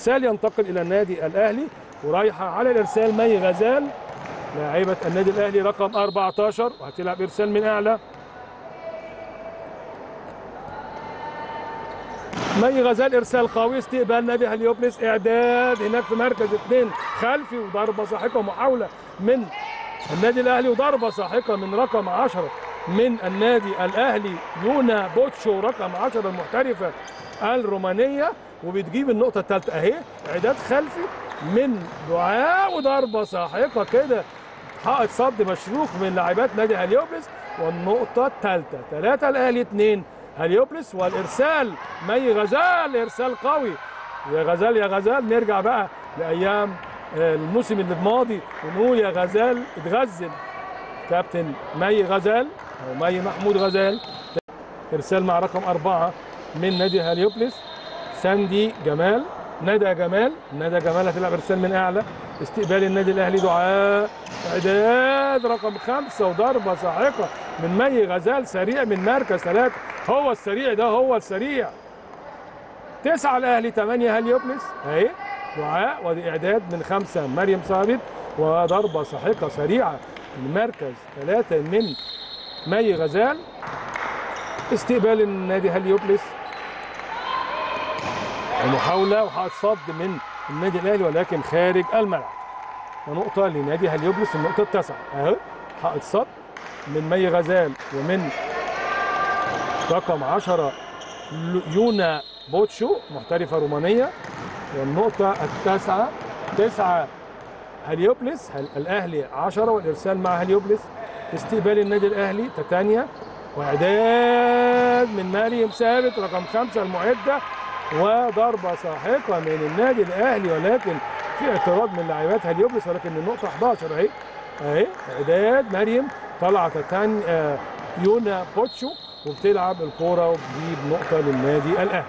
ارسال ينتقل الى النادي الاهلي ورايحه على الارسال مي غزال لاعبه النادي الاهلي رقم 14 وهتلعب ارسال من اعلى مي غزال ارسال قوي استقبال نادي هليوبلس اعداد هناك في مركز اثنين خلفي وضربه ساحقه محاوله من النادي الاهلي وضربه ساحقه من رقم 10 من النادي الاهلي يونا بوتشو رقم 10 المحترفه الرومانيه وبتجيب النقطه الثالثه اهي اعداد خلفي من دعاء وضربه ساحقه كده حائط صد مشروخ من لاعبات نادي هليوبلس والنقطه الثالثه ثلاثه الاهلي اثنين هليوبلس والارسال مي غزال ارسال قوي يا غزال يا غزال نرجع بقى لايام الموسم اللي الماضي ونقول يا غزال اتغزل كابتن مي غزال او مي محمود غزال ارسال مع رقم أربعة من نادي هليوبلس ساندي جمال ندى جمال ندى جمال هتلعب ارسال من اعلى استقبال النادي الاهلي دعاء اعداد رقم خمسة وضربة ساحقة من مي غزال سريع من مركز ثلاثة هو السريع ده هو السريع تسعة الاهلي ثمانية هليوبلس اهي دعاء وادي اعداد من خمسة مريم ثابت وضربة ساحقة سريعة من مركز ثلاثة من مي غزال استقبال النادي هليوبلس ومحاولة وحائط صد من النادي الاهلي ولكن خارج الملعب ونقطة لنادي هليوبلس النقطة التاسعة اهو حائط صد من مي غزال ومن رقم 10 يونا بوتشو محترفة رومانية والنقطة التاسعة تسعة هليوبلس الأهلي 10 والإرسال مع هليوبلس استقبال النادي الأهلي تتانيا وإعداد من مريم ثابت رقم خمسة المعدة وضربة ساحقة من النادي الأهلي ولكن في اعتراض من لاعبات هليوبلس ولكن النقطة 11 أهي أهي إعداد مريم طلع تتان آه يونا بوتشو وبتلعب الكورة وبتجيب نقطة للنادي الأهلي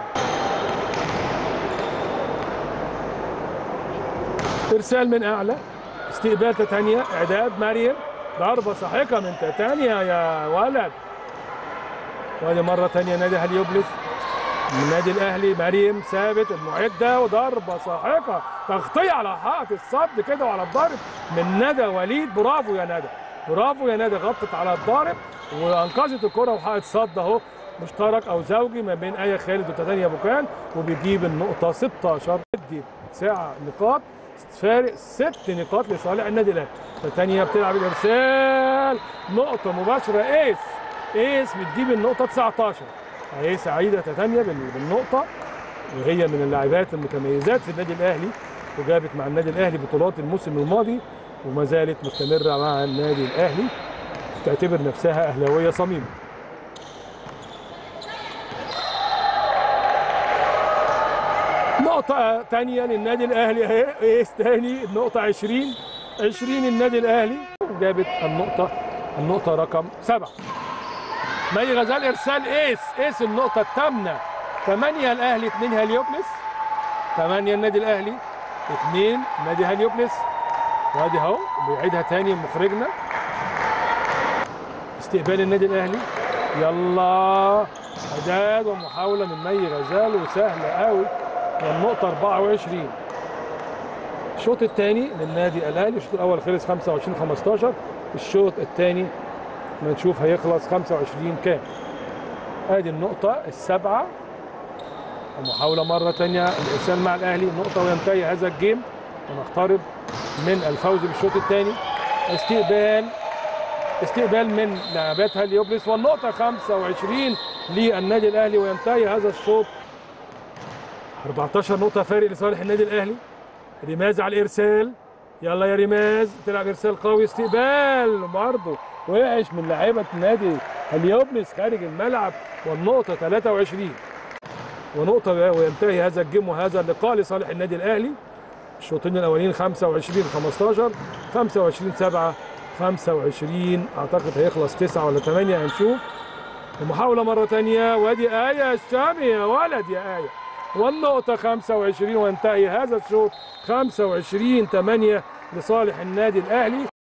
ارسال من اعلى استقبال تتانيا اعداد مريم ضربه ساحقه من تتانيا يا ولد وادي مره ثانيه نادي هليوبلس من النادي الاهلي مريم ثابت المعده وضربه ساحقه تغطيه على حائط الصد كده وعلى الضارب من ندى وليد برافو يا ندى برافو يا ندى غطت على الضارب وانقذت الكره وحائط صد اهو مشترك او زوجي ما بين ايه خالد وتتانيا بوكان وبيجيب النقطه 16 دي ساعه نقاط فارق ست نقاط لصالح النادي الاهلي تانية بتلعب الارسال نقطة مباشرة ايس ايس بتجيب النقطة 19 اهي سعيدة تانية بالنقطة وهي من اللاعبات المتميزات في النادي الاهلي وجابت مع النادي الاهلي بطولات الموسم الماضي وما زالت مستمرة مع النادي الاهلي تعتبر نفسها اهلاوية صميمة نقطة تانية للنادي الأهلي أهي إيس تاني النقطة 20 20 النادي الأهلي وجابت النقطة النقطة رقم سبعة مي غزال إرسال إيس إيس النقطة الثامنة 8 الأهلي 2 هليوبلس 8 النادي الأهلي 2 نادي هليوبلس وادي اهو بيعيدها تاني مخرجنا استقبال النادي الأهلي يلا إعداد ومحاولة من مي غزال وسهلة قوي والنقطة 24 الشوط الثاني للنادي الأهلي الشوط الأول خلص 25 15 الشوط الثاني ما نشوف هيخلص 25 كام ادي النقطة السابعة المحاولة مرة ثانية الإرسال مع الأهلي نقطة وينتهي هذا الجيم ونقترب من الفوز بالشوط الثاني استقبال استقبال من لاعبات هليوبلس والنقطة 25 للنادي الأهلي وينتهي هذا الشوط 14 نقطة فارق لصالح النادي الأهلي رماز على الإرسال يلا يا رماز تلعب إرسال قوي استقبال برضه وحش من لاعيبة نادي هليوبلس خارج الملعب والنقطة 23 ونقطة وينتهي هذا الجيم وهذا اللقاء لصالح النادي الأهلي الشوطين الأولين 25 15 25 7 25 أعتقد هيخلص 9 ولا 8 هنشوف ومحاولة مرة ثانية وادي آية الشامي يا ولد يا آية والنقطة 25 وينتهي هذا الشوط 25 8 لصالح النادي الأهلي